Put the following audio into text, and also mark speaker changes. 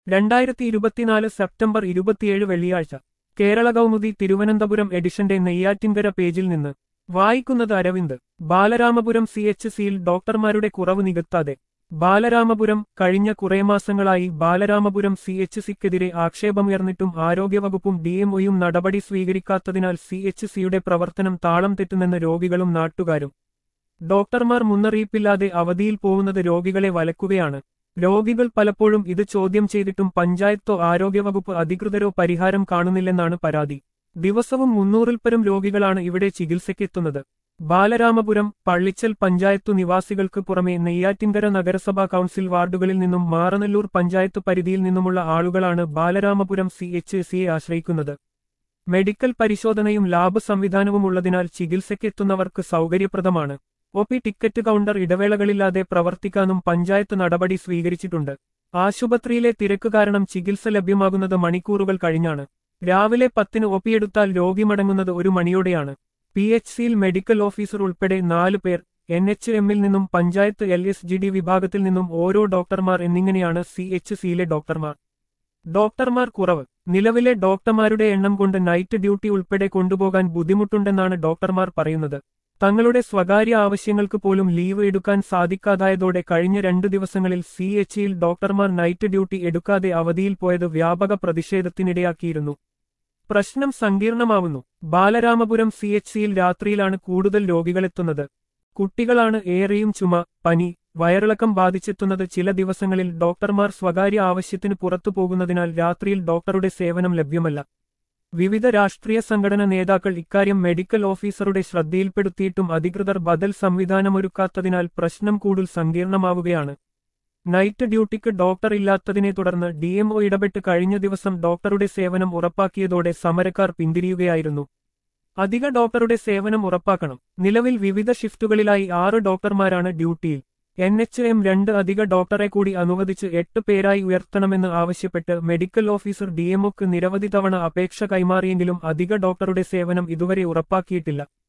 Speaker 1: രണ്ടായിരത്തി ഇരുപത്തിനാല് സെപ്റ്റംബർ ഇരുപത്തിയേഴ് വെള്ളിയാഴ്ച കേരള കൗമുദി തിരുവനന്തപുരം എഡിഷന്റെ നെയ്യാറ്റിൻകര പേജിൽ നിന്ന് വായിക്കുന്നത് അരവിന്ദ് ബാലരാമപുരം സി എച്ച് സിയിൽ ഡോക്ടർമാരുടെ കുറവ് നികത്താതെ ബാലരാമപുരം കഴിഞ്ഞ കുറേ മാസങ്ങളായി ബാലരാമപുരം സി എച്ച് സിക്കെതിരെ ആക്ഷേപമുയർന്നിട്ടും ആരോഗ്യവകുപ്പും ഡിഎംഒയും നടപടി സ്വീകരിക്കാത്തതിനാൽ സി എച്ച് സിയുടെ പ്രവർത്തനം താളം തെറ്റുന്നെന്ന് രോഗികളും നാട്ടുകാരും ഡോക്ടർമാർ മുന്നറിയിപ്പില്ലാതെ അവധിയിൽ പോകുന്നത് രോഗികളെ വലക്കുകയാണ് രോഗികൾ പലപ്പോഴും ഇത് ചോദ്യം ചെയ്തിട്ടും പഞ്ചായത്തോ ആരോഗ്യവകുപ്പ് അധികൃതരോ പരിഹാരം കാണുന്നില്ലെന്നാണ് പരാതി ദിവസവും മുന്നൂറിൽ പരം രോഗികളാണ് ഇവിടെ ചികിത്സയ്ക്കെത്തുന്നത് ബാലരാമപുരം പള്ളിച്ചൽ പഞ്ചായത്തു നിവാസികൾക്ക് പുറമെ നെയ്യാറ്റിൻകര നഗരസഭാ കൗൺസിൽ വാർഡുകളിൽ നിന്നും മാറനല്ലൂർ പഞ്ചായത്ത് പരിധിയിൽ നിന്നുമുള്ള ആളുകളാണ് ബാലരാമപുരം സി എച്ച് സിയെ ആശ്രയിക്കുന്നത് മെഡിക്കൽ പരിശോധനയും ലാബ് സംവിധാനവും ഉള്ളതിനാൽ ചികിത്സയ്ക്കെത്തുന്നവർക്ക് സൗകര്യപ്രദമാണ് ഒ പി ടിക്കറ്റ് കൗണ്ടർ ഇടവേളകളില്ലാതെ പ്രവർത്തിക്കാനും പഞ്ചായത്ത് നടപടി സ്വീകരിച്ചിട്ടുണ്ട് ആശുപത്രിയിലെ തിരക്ക് കാരണം ചികിത്സ ലഭ്യമാകുന്നത് മണിക്കൂറുകൾ കഴിഞ്ഞാണ് രാവിലെ പത്തിന് ഒപ്പിയെടുത്താൽ രോഗി മടങ്ങുന്നത് ഒരു മണിയോടെയാണ് പി എച്ച് സിയിൽ മെഡിക്കൽ ഓഫീസർ ഉൾപ്പെടെ നാല് പേർ എൻ എച്ച് എമ്മിൽ നിന്നും panchayat L S G D വിഭാഗത്തിൽ നിന്നും ഓരോ ഡോക്ടർമാർ എന്നിങ്ങനെയാണ് സി എച്ച് സിയിലെ ഡോക്ടർമാർ ഡോക്ടർമാർ കുറവ് നിലവിലെ ഡോക്ടർമാരുടെ എണ്ണം കൊണ്ട് നൈറ്റ് ഡ്യൂട്ടി ഉൾപ്പെടെ കൊണ്ടുപോകാൻ ബുദ്ധിമുട്ടുണ്ടെന്നാണ് ഡോക്ടർമാർ പറയുന്നത് തങ്ങളുടെ സ്വകാര്യ ആവശ്യങ്ങൾക്ക് പോലും ലീവ് എടുക്കാൻ സാധിക്കാതായതോടെ കഴിഞ്ഞ രണ്ടു ദിവസങ്ങളിൽ സി എച്ചിയിൽ ഡോക്ടർമാർ നൈറ്റ് ഡ്യൂട്ടി എടുക്കാതെ അവധിയിൽ പോയത് വ്യാപക പ്രതിഷേധത്തിനിടയാക്കിയിരുന്നു പ്രശ്നം സങ്കീർണമാവുന്നു ബാലരാമപുരം സി എച്ച് സിയിൽ രാത്രിയിലാണ് കൂടുതൽ രോഗികളെത്തുന്നത് കുട്ടികളാണ് ഏറെയും ചുമ പനി വയറിളക്കം ബാധിച്ചെത്തുന്നത് ചില ദിവസങ്ങളിൽ ഡോക്ടർമാർ സ്വകാര്യ ആവശ്യത്തിന് പുറത്തു പോകുന്നതിനാൽ രാത്രിയിൽ ഡോക്ടറുടെ സേവനം ലഭ്യമല്ല വിവിധ രാഷ്ട്രീയ സംഘടന നേതാക്കൾ ഇക്കാര്യം മെഡിക്കൽ ഓഫീസറുടെ ശ്രദ്ധയിൽപ്പെടുത്തിയിട്ടും അധികൃതർ ബദൽ സംവിധാനമൊരുക്കാത്തതിനാൽ പ്രശ്നം കൂടുതൽ സങ്കീർണമാവുകയാണ് നൈറ്റ് ഡ്യൂട്ടിക്ക് ഡോക്ടർ ഇല്ലാത്തതിനെ തുടർന്ന് ഡിഎംഒ ഇടപെട്ട് കഴിഞ്ഞ ദിവസം ഡോക്ടറുടെ സേവനം ഉറപ്പാക്കിയതോടെ സമരക്കാർ പിന്തിരിയുകയായിരുന്നു അധിക ഡോക്ടറുടെ സേവനം ഉറപ്പാക്കണം നിലവിൽ വിവിധ ഷിഫ്റ്റുകളിലായി ആറ് ഡോക്ടർമാരാണ് ഡ്യൂട്ടിയിൽ എൻ എച്ച് എം രണ്ട് അധിക ഡോക്ടറെ കൂടി അനുവദിച്ച് എട്ട് പേരായി ഉയർത്തണമെന്ന് ആവശ്യപ്പെട്ട് മെഡിക്കൽ ഓഫീസർ ഡിഎംഒക്ക് നിരവധി തവണ അപേക്ഷ കൈമാറിയെങ്കിലും അധിക ഡോക്ടറുടെ സേവനം ഇതുവരെ ഉറപ്പാക്കിയിട്ടില്ല